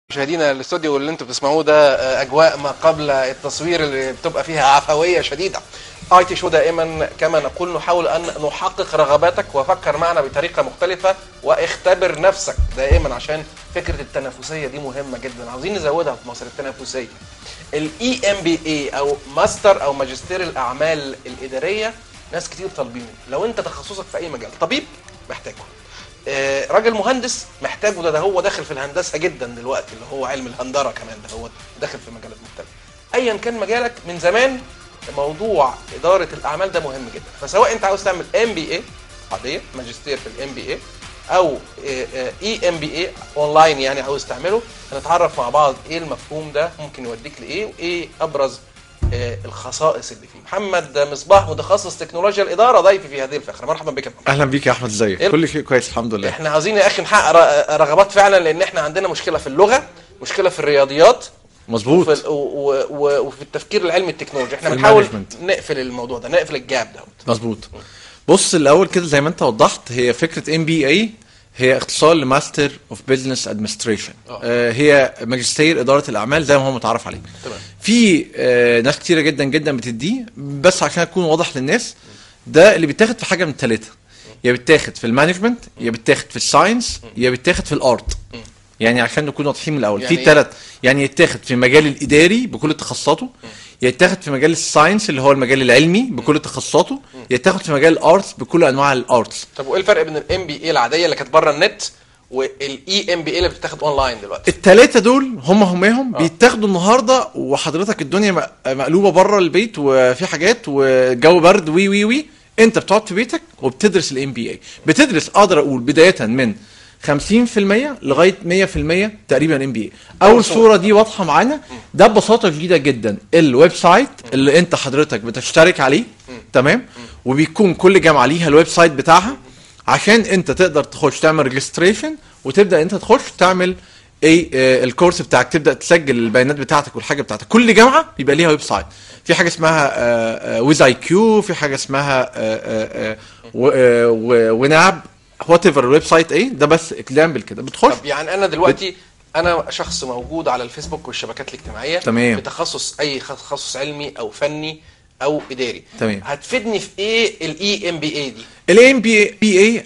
مشاهدينا الاستوديو اللي انتم بتسمعوه ده آه، اجواء ما قبل التصوير اللي بتبقى فيها عفويه شديده اي تي شو دائما كما نقول نحاول ان نحقق رغباتك وفكر معنا بطريقه مختلفه واختبر نفسك دائما عشان فكره التنافسيه دي مهمه جدا عاوزين نزودها في مصر التنافسيه الاي ام بي اي او ماستر او ماجستير الاعمال الاداريه ناس كتير طالبينه لو انت تخصصك في اي مجال طبيب محتاجه آه، راجل مهندس محتاجه ده, ده هو داخل في الهندسه جدا دلوقتي اللي هو علم الهندره كمان ده هو داخل في مجالات مختلفه ايا كان مجالك من زمان موضوع اداره الاعمال ده مهم جدا فسواء انت عاوز تعمل ام بي اي عاديه ماجستير في الام بي اي او اي ام بي اي اونلاين يعني عاوز تعمله هنتعرف مع بعض ايه المفهوم ده ممكن يوديك لايه وايه ابرز آه، الخصائص اللي فيه محمد مصباح متخصص تكنولوجيا الاداره ضيفي في هذه الفقره مرحبا بك يا محمد. اهلا بيك يا احمد ازيك إيه؟ كل شيء كويس الحمد لله احنا عاوزين يا اخي نحقق ر- رغبات فعلا لان احنا عندنا مشكله في اللغه مشكله في الرياضيات مظبوط وفي, ال- و- و- وفي التفكير العلمي التكنولوجي احنا في بنحاول المانجمنت. نقفل الموضوع ده نقفل الجاب ده مظبوط بص الاول كده زي ما انت وضحت هي فكره ام بي اي هي اختصار لماستر اوف بزنس ادمنستريشن آه. هي ماجستير اداره الاعمال زي ما هو متعارف عليه تمام. في آه، ناس كتيره جدا جدا بتديه بس عشان اكون واضح للناس ده اللي بيتاخد في حاجه من الثلاثه يا بيتاخد في المانجمنت يا بيتاخد في الساينس يا بيتاخد في الارت يعني عشان نكون واضحين من الاول يعني في إيه؟ ثلاث يعني يتاخد في المجال الاداري بكل تخصصاته يتاخد في مجال الساينس اللي هو المجال العلمي بكل تخصصاته يتاخد في مجال الارتس بكل انواع الارتس طب وايه الفرق بين الام بي اي العاديه اللي كانت بره النت والاي ام بي اي اللي بتتاخد اونلاين دلوقتي التلاتة دول هم همهم بيتاخدوا النهارده وحضرتك الدنيا م- مقلوبه بره البيت وفي حاجات وجو برد وي وي وي انت بتقعد في بيتك وبتدرس الام بي اي بتدرس اقدر اقول بدايه من 50% لغايه 100% تقريبا ام بي اي اول صوره دي واضحه معانا ده ببساطه شديده جدا الويب سايت اللي انت حضرتك بتشترك عليه تمام وبيكون كل جامعه ليها الويب سايت بتاعها عشان انت تقدر تخش تعمل ريجستريشن وتبدا انت تخش تعمل ايه آه الكورس بتاعك تبدا تسجل البيانات بتاعتك والحاجه بتاعتك كل جامعه بيبقى ليها ويب سايت في حاجه اسمها ويز اي كيو في حاجه اسمها آه، آه، آه، و- آه، و- وناب وات ايفر الويب سايت ايه ده بس اكزامبل كده بتخش طب يعني انا دلوقتي انا شخص موجود على الفيسبوك والشبكات الاجتماعيه تمام. بتخصص اي تخصص علمي او فني او اداري تمام. هتفيدني في ايه الاي ام بي اي دي الام بي بي اي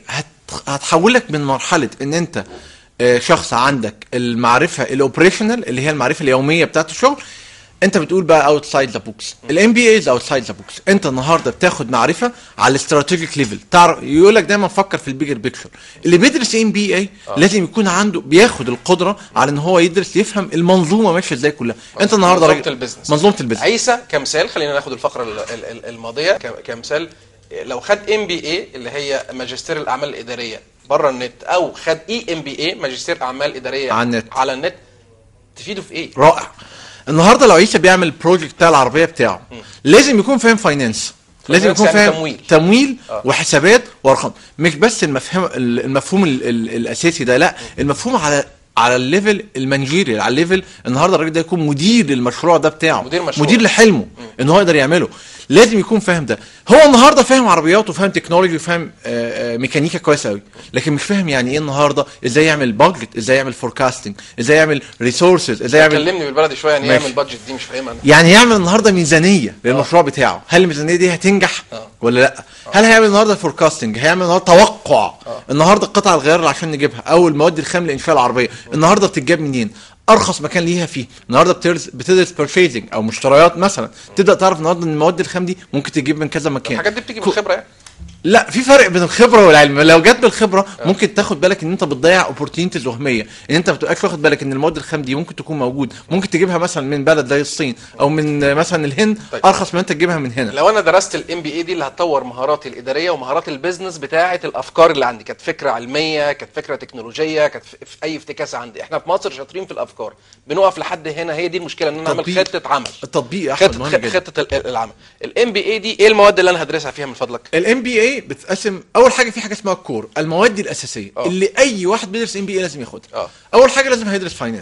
هتحولك من مرحله ان انت آه، شخص عندك المعرفه الاوبريشنال اللي هي المعرفه اليوميه بتاعت الشغل انت بتقول بقى اوتسايد ذا بوكس الام بي اي از اوتسايد ذا بوكس انت النهارده بتاخد معرفه على الاستراتيجيك ليفل تعرف يقول لك دايما فكر في البيجر بيكتشر اللي بيدرس ام بي اي لازم يكون عنده بياخد القدره على ان هو يدرس يفهم المنظومه ماشيه ازاي كلها انت النهارده منظومة راجل- البيزنس. منظومه البيزنس عيسى كمثال خلينا ناخد الفقره ال- ال- ال- الماضيه ك- كمثال لو خد ام بي اي اللي هي ماجستير الاعمال الاداريه بره النت او خد اي ام بي اي ماجستير اعمال اداريه على النت. على النت تفيده في ايه؟ رائع النهارده لو عيسى بيعمل البروجكت بتاع العربيه بتاعه لازم يكون فاهم فاينانس لازم فاينانس يكون يعني فاهم تمويل. تمويل آه. وحسابات وارقام مش بس المفهوم المفهوم ال ال الاساسي ده لا المفهوم على على الليفل المانجيري على الليفل النهارده الراجل ده يكون مدير للمشروع ده بتاعه مدير مشروع. مدير لحلمه ان هو يقدر يعمله لازم يكون فاهم ده هو النهارده فاهم عربيات وفاهم تكنولوجي وفاهم آه، آه، ميكانيكا كويس قوي لكن مش فاهم يعني ايه النهارده ازاي يعمل بادجت ازاي يعمل فوركاستنج ازاي يعمل ريسورسز ازاي يعمل كلمني بالبلدي شويه يعني ايه ماشي. يعمل بادجت دي مش فاهمها انا يعني يعمل النهارده ميزانيه للمشروع بتاعه هل الميزانيه دي هتنجح آه. ولا لا هل هيعمل النهارده فوركاستنج هيعمل النهارده توقع النهارده قطع الغيار اللي عشان نجيبها او المواد الخام لانشاء العربيه النهارده بتتجاب منين ارخص مكان ليها فيه النهارده بتدرس بتدرس بيرشيزنج او مشتريات مثلا تبدا تعرف النهارده ان المواد الخام دي ممكن تجيب من كذا مكان الحاجات دي بتيجي كو- بالخبره يعني لا في فرق بين الخبره والعلم لو جت بالخبره ممكن تاخد بالك ان انت بتضيع اوبورتيونيتيز وهميه ان انت ما بتبقاش واخد بالك ان المواد الخام دي ممكن تكون موجود ممكن تجيبها مثلا من بلد زي الصين او من آه، مثلا الهند طيب. ارخص من انت تجيبها من هنا لو انا درست الام بي اي دي اللي هتطور مهاراتي الاداريه ومهارات البيزنس بتاعه الافكار اللي عندي كانت فكره علميه كانت فكره تكنولوجيه كانت في في اي افتكاسه عندي احنا في مصر شاطرين في الافكار بنقف لحد هنا هي دي المشكله ان انا اعمل تطبيق. خطه عمل التطبيق يا احمد خطه مهم خ- جدا خطه ال- العمل الام بي اي دي ايه المواد اللي انا هدرسها فيها من فضلك الام بي اي بتتقسم اول حاجه في حاجه اسمها الكور المواد الاساسيه آه. اللي اي واحد بيدرس ام بي اي لازم ياخدها آه. اول حاجه لازم هيدرس فاينانس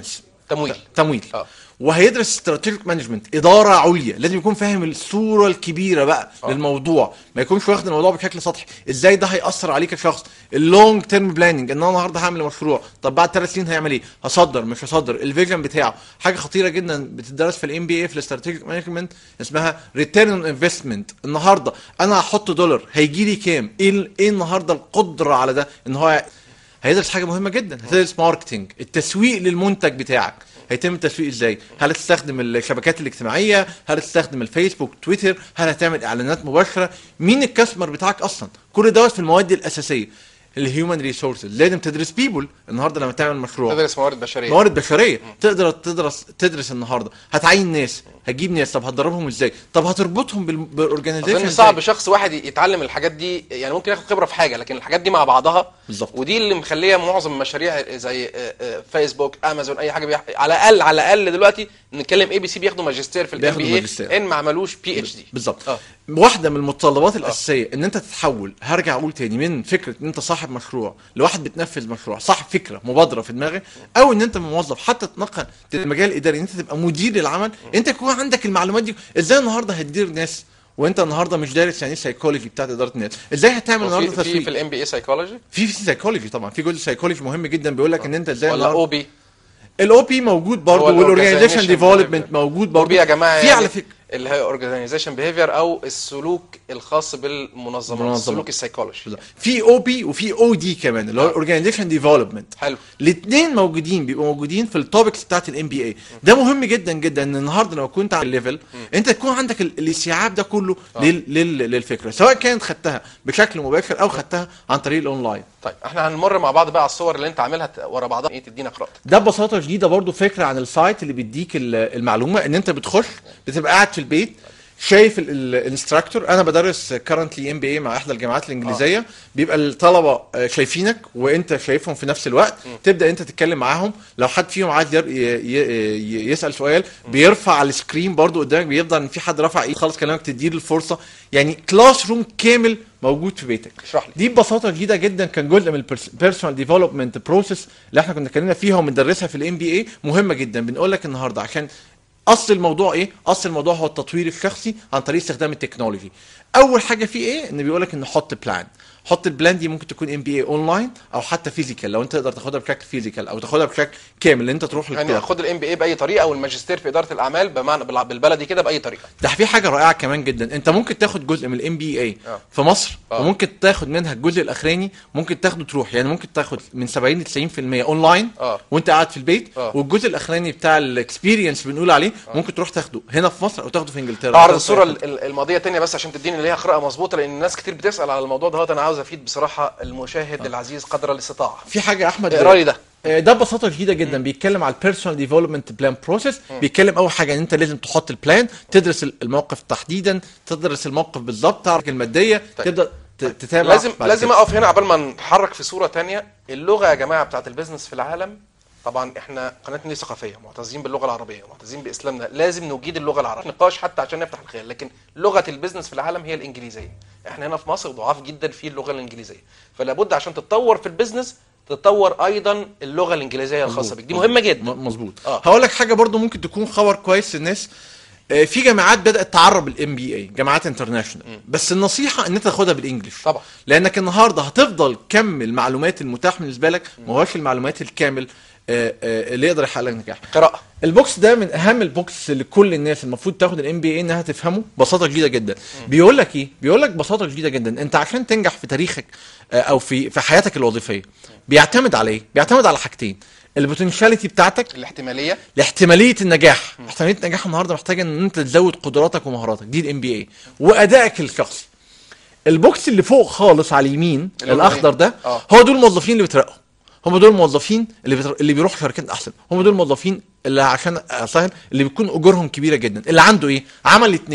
تمويل تمويل آه. وهيدرس استراتيجيك مانجمنت اداره عليا لازم يكون فاهم الصوره الكبيره بقى آه. للموضوع ما يكونش واخد الموضوع بشكل سطحي ازاي ده هياثر عليك كشخص اللونج تيرم بلاننج ان انا النهارده هعمل مشروع طب بعد ثلاث سنين هيعمل ايه هصدر مش هصدر الفيجن بتاعه حاجه خطيره جدا بتدرس في الام بي اي في الاستراتيجيك مانجمنت اسمها ريتيرن اون انفستمنت النهارده انا هحط دولار هيجي لي كام ايه ال- ايه النهارده القدره على ده ان هو هيدرس حاجه مهمه جدا هتدرس ماركتنج التسويق للمنتج بتاعك هيتم التسويق ازاي هل هتستخدم الشبكات الاجتماعيه هل هتستخدم الفيسبوك تويتر هل هتعمل اعلانات مباشره مين الكاستمر بتاعك اصلا كل دوت في المواد الاساسيه الهيومن ريسورسز لازم تدرس بيبول النهارده لما تعمل مشروع تدرس موارد بشريه موارد بشريه تقدر تدرس تدرس النهارده هتعين ناس هتجيب ناس طب هتدربهم ازاي طب هتربطهم بال- بالاورجنايزيشن اظن ازاي؟ صعب شخص واحد يتعلم الحاجات دي يعني ممكن ياخد خبره في حاجه لكن الحاجات دي مع بعضها بالظبط. ودي اللي مخليه معظم المشاريع زي آه، آه، فيسبوك امازون اي حاجه بيح... على الاقل على الاقل دلوقتي نتكلم اي بي سي بياخدوا ماجستير في الام بياخدوا بي اي ماجستير. ان ما عملوش بي اتش دي بالظبط اه واحده من المتطلبات الاساسيه ان انت تتحول هرجع اقول تاني من فكره ان انت صاحب مشروع لواحد بتنفذ مشروع صاحب فكره مبادره في دماغك او ان انت موظف حتى تنقل للمجال الاداري ان انت تبقى مدير للعمل انت يكون عندك المعلومات دي ازاي النهارده هتدير ناس وانت النهارده مش دارس يعني ايه سايكولوجي بتاعت اداره الناس ازاي هتعمل وفي النهارده في تسويق في الام بي اي سايكولوجي في في سايكولوجي طبعا في جزء سايكولوجي مهم جدا بيقول لك ان انت ازاي ولا النهارده او بي الاو بي موجود برضه هو والاورجنايزيشن الorganization ديفلوبمنت behavior. موجود او برضه بي يا جماعه في يعني على فكره اللي هي اورجانيزيشن بيهيفير او السلوك الخاص بالمنظمات منظمات. السلوك السيكولوجي في او بي وفي او دي كمان اللي هو الاورجنايزيشن ديفلوبمنت حلو الاثنين موجودين بيبقوا موجودين في التوبكس بتاعت الام بي اي ده مهم جدا جدا ان النهارده لو كنت على الليفل انت تكون عندك ال- الاستيعاب ده كله لل لل للفكره سواء كانت خدتها بشكل مباشر او خدتها عن طريق الاونلاين طيب احنا هنمر مع بعض بقى على الصور اللي انت عاملها ت- ورا بعضها ايه تدينا قراءتك ده ببساطه شديده برضو فكره عن السايت اللي بيديك ال- المعلومه ان انت بتخش بتبقى قاعد في البيت شايف الانستراكتور انا بدرس كرنتلي ام بي اي مع احدى الجامعات الانجليزيه بيبقى الطلبه آه، شايفينك وانت شايفهم في نفس الوقت تبدا انت تتكلم معاهم لو حد فيهم عايز ير- ي- ي- ي- يسال سؤال بيرفع على السكرين برضو قدامك بيفضل ان في حد رفع ايد خلاص كلامك تديله الفرصه يعني كلاس روم كامل موجود في بيتك اشرح لي دي ببساطه شديده جدا كان جزء من البيرسونال ديفلوبمنت بروسيس اللي احنا كنا اتكلمنا فيها وبندرسها في الام بي اي مهمه جدا بنقول لك النهارده عشان اصل الموضوع ايه اصل الموضوع هو التطوير الشخصي عن طريق استخدام التكنولوجي اول حاجه فيه ايه ان بيقول لك ان حط بلان حط البلان دي ممكن تكون ام بي اي اونلاين او حتى فيزيكال لو انت تقدر تاخدها بشكل فيزيكال او تاخدها بشكل كامل ان انت تروح يعني للكلاس خد الام بي اي باي طريقه او الماجستير في اداره الاعمال بمعنى بالع- بالبلدي كده باي طريقه ده في حاجه رائعه كمان جدا انت ممكن تاخد جزء من الام بي اي آه. في مصر آه. وممكن تاخد منها الجزء الاخراني ممكن تاخده تروح يعني ممكن تاخد من 70 ل 90% اونلاين آه. وانت قاعد في البيت آه. والجزء الاخراني بتاع الاكسبيرينس بنقول عليه ممكن تروح تاخده هنا في مصر او تاخده في انجلترا اعرض أو الصوره تاخده- ال- ال- الماضيه تانية بس عشان تديني ليها قراءه مظبوطه لان الناس كتير بتسال على الموضوع ده انا عاوز افيد بصراحه المشاهد العزيز قدر الاستطاعه في حاجه يا احمد اقرا لي ده آه، ده ببساطه شديده جدا بيتكلم على البيرسونال ديفلوبمنت بلان بروسيس بيتكلم اول حاجه ان انت لازم تحط البلان تدرس الموقف تحديدا تدرس الموقف بالظبط تعرف الماديه طيب. تبدا ت- تتابع لازم بعد لازم كده. اقف هنا قبل ما نتحرك في صوره تانية اللغه يا جماعه بتاعت البيزنس في العالم طبعا احنا قناتنا دي ثقافيه معتزين باللغه العربيه معتزين باسلامنا لازم نجيد اللغه العربيه نقاش حتى عشان نفتح الخيال لكن لغه البيزنس في العالم هي الانجليزيه احنا هنا في مصر ضعاف جدا في اللغه الانجليزيه فلا بد عشان تتطور في البيزنس تتطور ايضا اللغه الانجليزيه الخاصه بك دي مهمه جدا م- مظبوط آه. هقول لك حاجه برضو ممكن تكون خبر كويس للناس آه، في جامعات بدات تعرب الام بي اي جامعات انترناشونال بس النصيحه ان انت تاخدها بالانجلش طبعا. لانك النهارده هتفضل كم المعلومات المتاح بالنسبه لك ما هوش المعلومات الكامل آه، آه، اللي يقدر يحقق لك نجاح قراءه البوكس ده من اهم البوكس اللي كل الناس المفروض تاخد الام بي اي انها تفهمه ببساطه شديده جدا بيقول لك ايه بيقول لك ببساطه شديده جدا انت عشان تنجح في تاريخك آه، او في في حياتك الوظيفيه بيعتمد على ايه بيعتمد على حاجتين البوتنشاليتي بتاعتك الاحتماليه لاحتماليه النجاح احتماليه النجاح النهارده محتاجه ان انت تزود قدراتك ومهاراتك دي الام بي اي وادائك الشخصي البوكس اللي فوق خالص على اليمين اللي هو الاخضر إيه؟ ده آه. هو دول الموظفين اللي بيترقوا هم دول الموظفين اللي بتر... اللي بيروحوا شركات احسن هم دول الموظفين اللي عشان اسهل اللي بيكون اجورهم كبيره جدا اللي عنده ايه عمل اتنين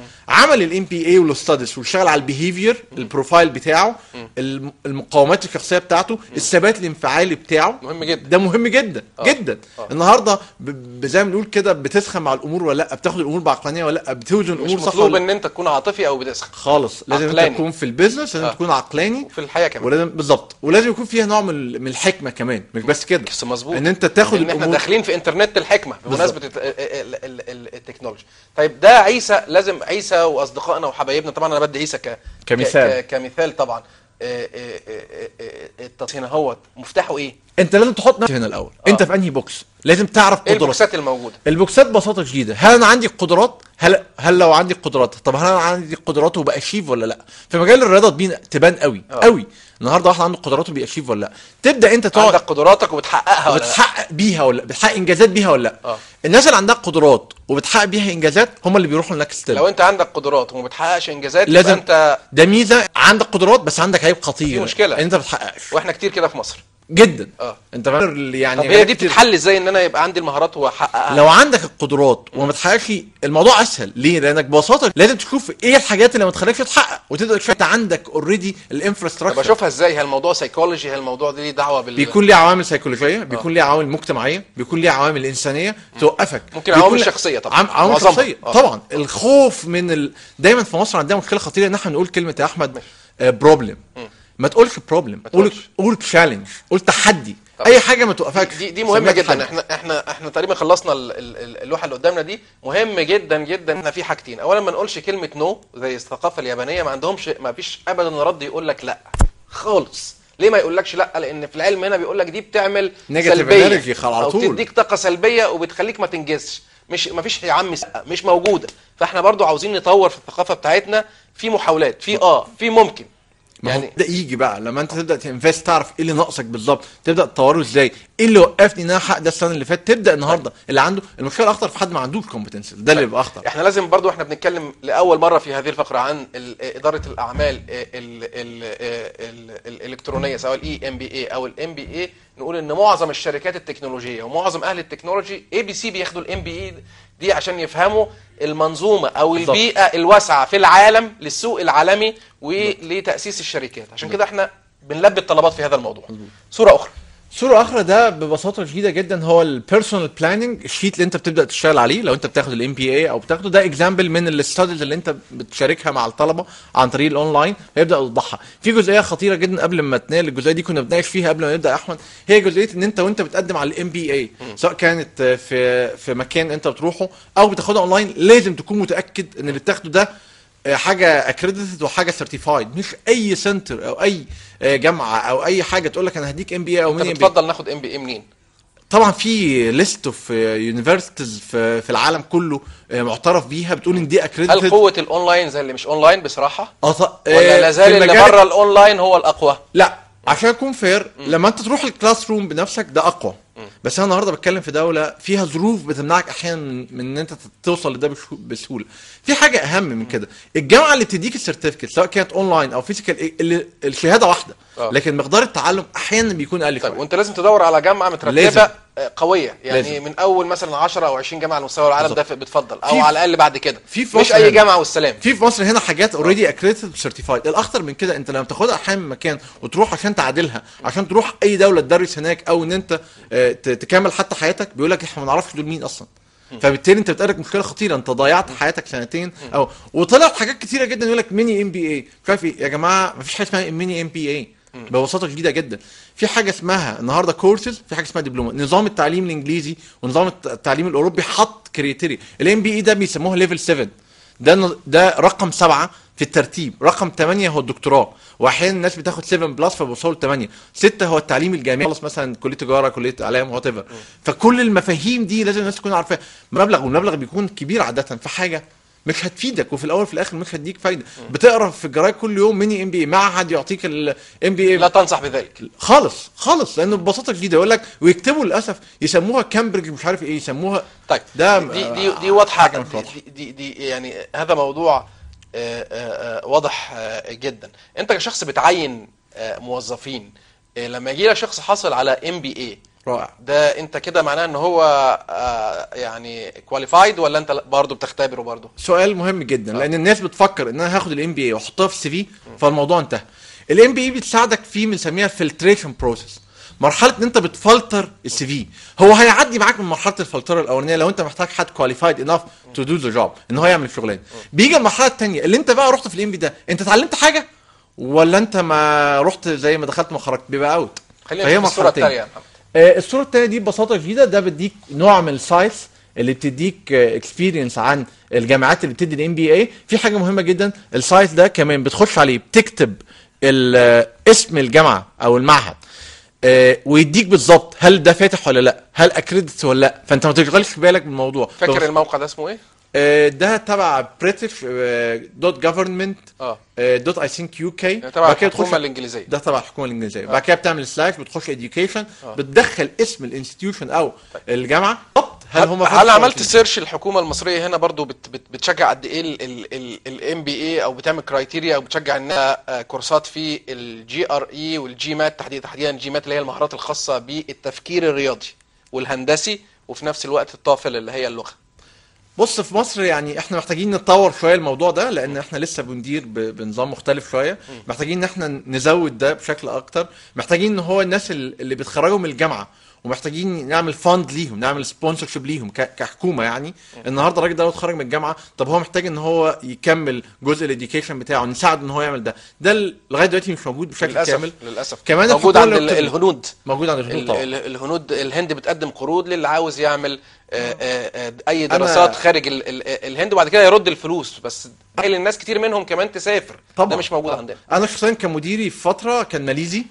عمل الام بي اي والستاديز واشتغل على البيهيفير البروفايل بتاعه الم- المقاومات الشخصيه بتاعته الثبات الانفعالي بتاعه مهم جدا. ده مهم جدا آه. جدا آه. النهارده ب- ب- زي ما بنقول كده بتسخن مع الامور ولا لا بتاخد الامور بعقلانيه ولا لا بتوزن مش الامور صح مطلوب ولا ان انت تكون عاطفي او بتسخن خالص لازم عقلاني. انت تكون في البيزنس لازم آه. تكون عقلاني وفي الحياه كمان ولازم بالظبط ولازم يكون فيها نوع من من الحكمه كمان مش بس كده بس مظبوط ان انت تاخد ان احنا الامور داخلين في انترنت الحكمه بمناسبه الت- ال- ال- ال- التكنولوجيا طيب ده عيسى لازم عيسى واصدقائنا وحبايبنا طبعا انا بدي عيسى ك كمثال. ك- ك- كمثال طبعا آه، آه، آه، آه، التصنيع هو مفتاحه ايه؟ انت لازم تحط نفسك هنا الاول آه. انت في انهي بوكس لازم تعرف ايه قدراتك البوكسات الموجوده؟ البوكسات ببساطه شديده هل انا عندي قدرات هل هل لو عندي قدرات طب هل انا عندي قدرات وباشيف ولا لا في مجال الرياضه تبين تبان قوي آه. قوي النهارده واحد عنده قدرات وبيأشيف ولا لا تبدا انت تقعد عندك قدراتك وبتحققها ولا لا؟ وبتحقق بيها ولا لا بتحقق انجازات بيها ولا لا آه. الناس اللي عندها قدرات وبتحقق بيها انجازات هم اللي بيروحوا لنكست ستيب لو انت عندك قدرات وما بتحققش انجازات لازم لازم انت ده ميزه عندك قدرات بس عندك عيب خطير في مشكلة. ان انت ما بتحققش واحنا كتير كده في مصر جدا اه انت فاهم يعني طب هي دي كتير. بتتحل ازاي ان انا يبقى عندي المهارات واحققها؟ لو عندك القدرات وما تحققش الموضوع اسهل ليه لانك ببساطه لازم تشوف ايه الحاجات اللي ما تخليكش تحقق وتبدا تشوف انت عندك اوريدي طب الانفراستراكشر اشوفها ازاي؟ هل الموضوع سيكولوجي؟ هل الموضوع ده ليه دعوه بال بيكون ليه عوامل سيكولوجيه بيكون ليه عوامل مجتمعيه بيكون ليه عوامل انسانيه توقفك ممكن بيكون عوامل ليه- شخصية طبعا. عم- عوامل معظمها. شخصيه آه. طبعا الخوف من ال... دايما في مصر عندنا مشكله خطيره ان احنا نقول كلمه يا احمد بروبلم ما تقولش بروبلم قول تقولش. قول تشالنج قول تحدي طب. اي حاجه ما توقفكش دي دي مهمه سميها جدا تحدي. احنا احنا احنا تقريبا خلصنا ال- ال- ال- اللوحه اللي قدامنا دي مهم جدا جدا احنا في حاجتين اولا ما نقولش كلمه نو زي الثقافه اليابانيه ما عندهمش ما فيش ابدا رد يقول لك لا خالص ليه ما يقولكش لا لان في العلم هنا بيقول لك دي بتعمل Negative سلبيه energy على او طول. تديك طاقه سلبيه وبتخليك ما تنجزش مش ما فيش يا عم لا، مش موجوده فاحنا برضو عاوزين نطور في الثقافه بتاعتنا في محاولات في اه في ممكن يعني يعني ده يجي بقى لما انت تبدا تنفست تعرف ايه اللي ناقصك بالظبط تبدا تطوره ازاي ايه اللي وقفني ان انا احقق ده السنه اللي فاتت تبدا النهارده اللي عنده المشكله الاخطر في حد ما عندوش كومبتنس ده اللي بيبقى اخطر احنا لازم برضو احنا بنتكلم لاول مره في هذه الفقره عن ال- اداره الاعمال ال- ال- ال- ال- الالكترونيه سواء الاي ام بي اي او الام بي اي نقول ان معظم الشركات التكنولوجيه ومعظم اهل التكنولوجي اي بي سي بياخدوا الام بي اي دي عشان يفهموا المنظومه او بالظبط. البيئه الواسعه في العالم للسوق العالمي ولتاسيس الشركات عشان كده احنا بنلبي الطلبات في هذا الموضوع صوره اخرى صورة أخرى ده ببساطة شديدة جدا هو البيرسونال بلاننج الشيت اللي أنت بتبدأ تشتغل عليه لو أنت بتاخد الام بي اي أو بتاخده ده اكزامبل من الاستاديز اللي أنت بتشاركها مع الطلبة عن طريق الأونلاين فيبدأ يوضحها. في جزئية خطيرة جدا قبل ما تنال الجزئية دي كنا بنناقش فيها قبل ما نبدأ يا أحمد هي جزئية إن أنت وأنت بتقدم على الام بي اي سواء كانت في في مكان أنت بتروحه أو بتاخدها أونلاين لازم تكون متأكد إن اللي بتاخده ده آه، حاجه اكريديتد وحاجه سيرتيفايد مش اي سنتر او اي آه، جامعه او اي حاجه تقول لك انا هديك ام بي اي او انت ميني ام بي بتفضل ناخد ام بي اي منين طبعا في ليست اوف يونيفرسيتيز في في العالم كله آه، معترف بيها بتقول ان دي هل اكريديتد قوه الاونلاين زي اللي مش اونلاين بصراحه اه ط- آه، ولا لا في زال اللي المجال- بره الاونلاين هو الاقوى لا عشان اكون فير لما انت تروح الكلاس روم بنفسك ده اقوى بس انا النهارده بتكلم في دوله فيها ظروف بتمنعك احيانا من, من ان انت توصل لده بشو- بسهوله في حاجه اهم من كده الجامعه اللي بتديك السيرتيفيكت سواء كانت اونلاين او فيزيكال اللي الشهاده واحده آه. لكن مقدار التعلم احيانا بيكون اقل طيب شويه وانت لازم تدور على جامعه مترتبه لازم. آه، قويه يعني لازم. من اول مثلا 10 او 20 جامعه على مستوى العالم ده بالظبط. بتفضل او في- على الاقل بعد كده في في مش مصر اي هنا. جامعه والسلام في في مصر هنا حاجات اوريدي اكريديتد سيرتيفايد الاخطر من كده انت لما تاخدها احيانا من مكان وتروح عشان تعادلها عشان تروح اي دوله تدرس هناك او ان انت آه، ت- تكمل حتى حياتك بيقول لك احنا ما نعرفش دول مين اصلا فبالتالي انت بتقابلك مشكله خطيره انت ضيعت حياتك سنتين او وطلعت حاجات كتيره جدا يقول لك ميني ام بي اي مش عارف ايه يا جماعه ما فيش حاجه اسمها ميني ام بي اي ببساطه شديده جدا في حاجه اسمها النهارده كورسز في حاجه اسمها دبلومه نظام التعليم الانجليزي ونظام الت- التعليم الاوروبي حط كريتيريا الام بي اي ده بيسموها ليفل 7 ده ن- ده رقم سبعة في الترتيب رقم ثمانية هو الدكتوراه واحيانا الناس بتاخد 7 بلس فبيوصلوا ل 8 6 هو التعليم الجامعي خلص مثلا كليه تجاره كليه اعلام وات ايفر فكل المفاهيم دي لازم الناس تكون عارفاها مبلغ والمبلغ بيكون كبير عاده في حاجه مش هتفيدك وفي الاول وفي الاخر مش هتديك فايده بتقرا في الجرايد كل يوم ميني ام بي اي معهد يعطيك الام بي لا اي تنصح بذلك خالص خالص لانه ببساطه شديده يقول لك ويكتبوا للاسف يسموها كامبريدج مش عارف ايه يسموها طيب ده دي دي دي واضحه حاجة مش دي, واضحة. دي, دي, دي يعني هذا موضوع آه، آه، آه، واضح آه، جدا انت كشخص بتعين آه، موظفين آه، لما يجي لك شخص حاصل على ام بي اي رائع ده انت كده معناه ان هو آه يعني كواليفايد ولا انت برضه بتختبره برضه سؤال مهم جدا لان الناس بتفكر ان انا هاخد الام بي اي واحطها في السي في فالموضوع انتهى الام بي اي بتساعدك في بنسميها فلتريشن بروسيس مرحله ان انت بتفلتر السي في هو هيعدي معاك من مرحله الفلتره الاولانيه لو انت محتاج حد كواليفايد انف تو دو ذا جوب ان هو يعمل الشغلانه بيجي المرحله الثانيه اللي انت بقى رحت في الام بي ده انت اتعلمت حاجه ولا انت ما رحت زي ما دخلت ما خرجت بيبقى اوت خلينا نشوف الصوره الثانيه يا محمد آه، الصوره الثانيه دي ببساطه شديده ده بيديك نوع من السايتس اللي بتديك اكسبيرينس عن الجامعات اللي بتدي الام بي اي في حاجه مهمه جدا السايت ده كمان بتخش عليه بتكتب ال- آه، اسم الجامعه او المعهد آه، ويديك بالظبط هل ده فاتح ولا لا هل اكريدت ولا لا فانت ما تشغلش بالك بالموضوع فاكر الموقع ده اسمه ايه؟ آه، ده تبع بريتش دوت جفرمنت اه دوت اي ثينك يو كي تبع الحكومه الانجليزيه ده تبع الحكومه الانجليزيه بعد كده بتعمل سلاش بتخش اديوكيشن بتدخل اسم الانستتيوشن او الجامعه بالظبط هل هم هل عملت سيرش الحكومه المصريه هنا برضو بت بت بتشجع قد ايه الام بي اي او بتعمل كرايتيريا او بتشجع انها آه، كورسات في الجي ار اي والجي مات تحديدا تحديدا الجي مات اللي هي المهارات الخاصه بالتفكير الرياضي والهندسي وفي نفس الوقت الطافل اللي هي اللغه بص في مصر يعني احنا محتاجين نطور شويه الموضوع ده لان احنا لسه بندير ب- بنظام مختلف شويه محتاجين ان احنا نزود ده بشكل اكتر محتاجين ان هو الناس ال- اللي بيتخرجوا من الجامعه ومحتاجين نعمل فاند ليهم نعمل سبونسرشيب ليهم ك- كحكومه يعني النهارده الراجل ده لو اتخرج من الجامعه طب هو محتاج ان هو يكمل جزء الاديوكيشن بتاعه نساعده ان هو يعمل ده ده ال- لغايه دلوقتي مش موجود بشكل للاسف كامل للاسف كمان موجود الحكومة عند اللي ال- بتبني. الهنود موجود عند الهنود ال- طبعا ال- الهنود الهند بتقدم قروض للي عاوز يعمل آه، آه، آه، اي دراسات خارج ال- ال- الهند وبعد كده يرد الفلوس بس قايل الناس كتير منهم كمان تسافر طبعا ده مش موجود طبعا. عندنا انا شخصيا كمديري في فتره كان ماليزي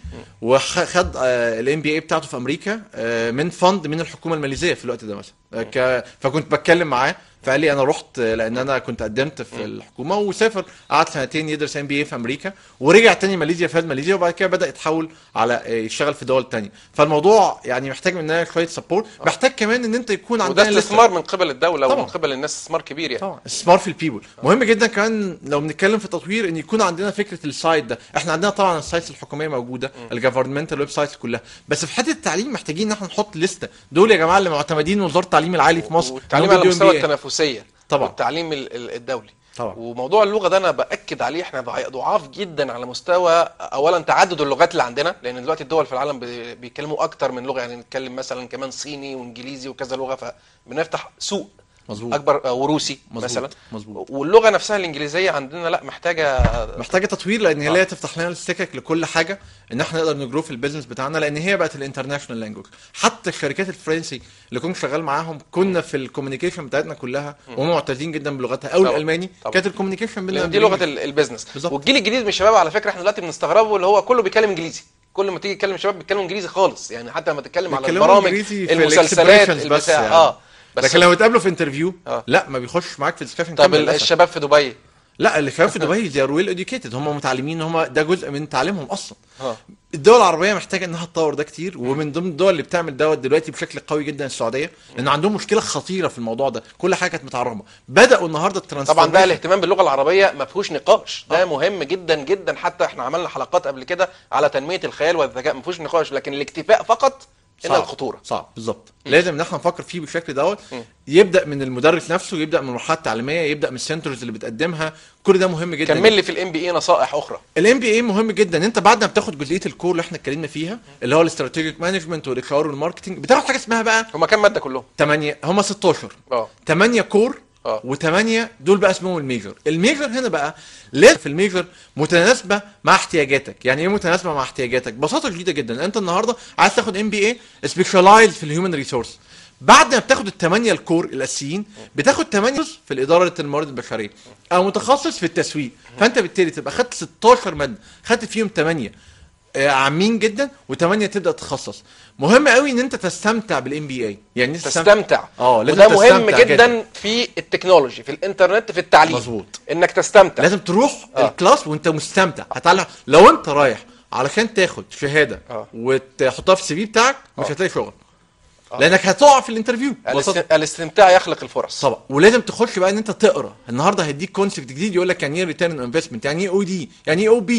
وخد الام بي اي بتاعته في امريكا آه، من فند من الحكومه الماليزيه في الوقت ده مثلا آه، ك- فكنت بتكلم معاه فقال لي انا رحت آه، لان انا كنت قدمت في الحكومه وسافر قعد سنتين يدرس ام بي اي في امريكا ورجع تاني ماليزيا فاد ماليزيا وبعد كده بدا يتحول على آه، يشتغل في دول تانية فالموضوع يعني محتاج مننا شويه سبورت محتاج كمان ان انت يكون وده عندنا لسه- استثمار من قبل الدوله طبعا. ومن قبل الناس استثمار كبير يعني طبعا استثمار في البيبل مهم جدا كمان لو بنتكلم في التطوير ان يكون عندنا فكره السايت ده احنا عندنا طبعا السايتس الحكوميه موجوده الجفرمنتال ويب سايتس كلها بس في حته التعليم محتاجين ان احنا نحط لسته دول يا جماعه اللي معتمدين من وزاره التعليم العالي في مصر والتعليم إنهم على بيدوا مستوى MBA. التنافسيه طبعا. والتعليم ال- ال- الدولي طبعا. وموضوع اللغه ده انا باكد عليه احنا ضع- ضعاف جدا على مستوى اولا تعدد اللغات اللي عندنا لان دلوقتي الدول في العالم بي- بيتكلموا اكتر من لغه يعني نتكلم مثلا كمان صيني وانجليزي وكذا لغه فبنفتح سوق مظبوط. اكبر آه، وروسي مظبوط. مثلا مظبوط. واللغه نفسها الانجليزيه عندنا لا محتاجه محتاجه تطوير لان هي اللي هي تفتح لنا السكك لكل حاجه ان احنا نقدر نجرو في البيزنس بتاعنا لان هي بقت الانترناشونال لانجوج حتى الشركات الفرنسي اللي كنت شغال معاهم كنا في الكوميونيكيشن بتاعتنا كلها وهم معتزين جدا بلغتها او طبعا. الالماني طبعا. كانت الكوميونيكيشن بينا لان دي لغه ال- البيزنس بالظبط. والجيل الجديد من الشباب على فكره احنا دلوقتي بنستغربه اللي هو كله بيتكلم انجليزي كل ما تيجي تتكلم شباب بيتكلموا انجليزي خالص يعني حتى لما تتكلم على بيتكلموا البرامج إنجليزي في المسلسلات الexpressions بس البتاع يعني. اه بس لكن لو اتقابلوا في انترفيو آه. لا ما بيخش معاك في الدسكشن طب الشباب في دبي لا اللي شباب في دبي they are well educated هم متعلمين هم ده جزء من تعليمهم اصلا اه الدول العربيه محتاجه انها تطور ده كتير ومن ضمن الدول اللي بتعمل دوت دلوقتي بشكل قوي جدا السعوديه لان عندهم مشكله خطيره في الموضوع ده كل حاجه كانت متعرمه بداوا النهارده طبعا الترانسفورميشن بقى الاهتمام باللغه العربيه ما فيهوش نقاش ده مهم جدا جدا حتى احنا عملنا حلقات قبل كده على تنميه الخيال والذكاء ما فيهوش نقاش لكن الاكتفاء فقط ان صعب. الخطوره صعب بالظبط لازم ان احنا نفكر فيه بالشكل دوت يبدا من المدرس نفسه يبدا من المرحله التعليميه يبدا من السنترز اللي بتقدمها كل ده مهم جدا كمل لي في الام بي اي نصائح اخرى الام بي اي مهم جدا انت بعد ما بتاخد جزئيه الكور اللي احنا اتكلمنا فيها اللي هو الاستراتيجيك مانجمنت والاتش ار والماركتنج بتاخد حاجه اسمها بقى هما كام ماده كلهم 8 هم 16 اه 8 كور اه. و8 دول بقى اسمهم الميجر الميجر هنا بقى لازم في الميجر متناسبه مع احتياجاتك يعني ايه متناسبه مع احتياجاتك ببساطه شديده جدا انت النهارده عايز تاخد ام بي اي سبيشالايز في الهيومن ريسورس بعد ما بتاخد الثمانيه الكور الاساسيين بتاخد 8 في الاداره الموارد البشريه او متخصص في التسويق فانت بالتالي تبقى خدت 16 ماده خدت فيهم 8 آه، عامين جدا وثمانيه تبدا تتخصص مهم قوي ان انت تستمتع بالام بي اي يعني انت تستمتع اه لازم وده مهم تستمتع جدا, في التكنولوجي في الانترنت في التعليم مظبوط. انك تستمتع لازم تروح آه. الكلاس وانت مستمتع هتعلم لو انت رايح علشان تاخد شهاده آه. وتحطها في السي في بتاعك مش آه. هتلاقي شغل لانك هتقع في الانترفيو ببساطة. الاست- الاستمتاع يخلق الفرص طبعا ولازم تخش بقى ان انت تقرا النهارده هيديك كونسبت جديد يقول لك يعني ايه ريتيرن انفستمنت يعني ايه او دي يعني ايه او بي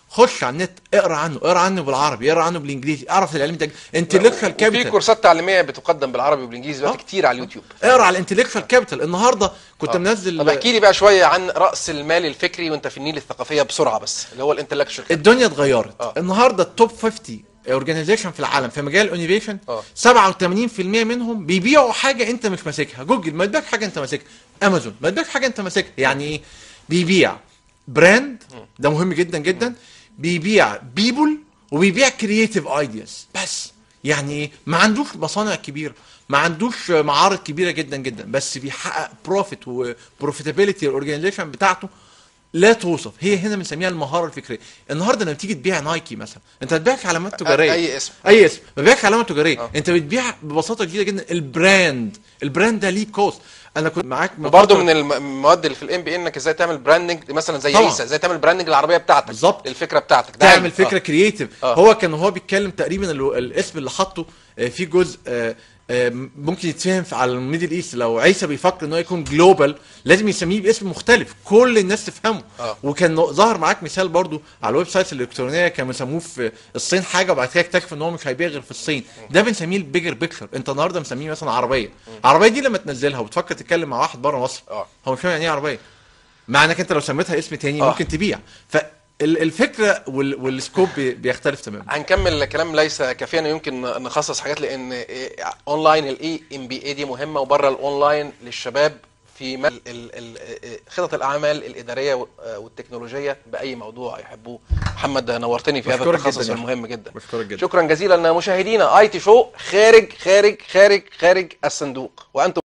خش على النت اقرا عنه اقرا عنه بالعربي اقرا عنه بالانجليزي اعرف العلم ده انتلكشوال وفي كابيتال كورسات تعليميه بتقدم بالعربي وبالانجليزي دلوقتي آه. كتير على اليوتيوب اقرا على الانتلكشوال كابيتال النهارده كنت آه. منزل طب احكي لي بقى شويه عن راس المال الفكري وانت في النيل الثقافيه بسرعه بس اللي هو الانتلكشوال الدنيا اتغيرت آه. النهارده التوب 50 اورجانيزيشن في العالم في مجال الانوفيشن آه. 87% منهم بيبيعوا حاجه انت مش ماسكها جوجل ما تبيعش حاجه انت ماسكها امازون ما تبيعش حاجه انت ماسكها يعني ايه بيبيع براند ده مهم جدا جدا بيبيع بيبول وبيبيع كرييتيف ايدياز بس يعني ايه ما عندوش مصانع كبيره ما عندوش معارض كبيره جدا جدا بس بيحقق بروفيت وبروفيتابيلتي الاورجانيزيشن بتاعته لا توصف هي هنا بنسميها المهاره الفكريه النهارده لما تيجي تبيع نايكي مثلا انت بتبيعش علامات تجاريه أي اسم. اي اسم ما بتبيعش علامه تجاريه آه. انت بتبيع ببساطه جدا جدا البراند البراند ده ليه كوست انا كنت معاك وبرضه فترة- من الم- المواد اللي في الام بي انك ازاي تعمل براندنج مثلا زي طبعا. عيسى ازاي تعمل براندنج للعربيه بتاعتك بالظبط. الفكره بتاعتك ده تعمل علم. فكره آه. كرييتيف آه. هو كان وهو بيتكلم تقريبا ال- الاسم اللي حطه آه، في جزء آه، آه، ممكن يتفهم في- على الميدل ايست لو عيسى بيفكر ان هو يكون جلوبال لازم يسميه باسم مختلف كل الناس تفهمه آه. وكان ظهر معاك مثال برضو على الويب سايتس الالكترونيه كانوا يسموه في الصين حاجه وبعد كده اكتشفوا ان هو مش هيبيع غير في الصين ده بنسميه البيجر بيكتشر انت النهارده مسميه مثلا عربيه العربيه دي لما تنزلها وتفكر تتكلم مع واحد بره مصر آه. هو مش فاهم يعني ايه عربيه مع انك انت لو سميتها اسم تاني آه. ممكن تبيع فالفكره والسكوب بي- بيختلف تماما هنكمل كلام ليس كافيا يمكن نخصص حاجات لان إيه، اونلاين الاي ام بي اي دي مهمه وبره الاونلاين للشباب في م- ال- ال- ال- خطط الاعمال الاداريه و- والتكنولوجيه باي موضوع يحبوه محمد نورتني في هذا بشكرك التخصص جداً يا المهم جدا بشكرك جدا شكرا جزيلا مشاهدينا اي تي شو خارج خارج خارج خارج الصندوق وانتم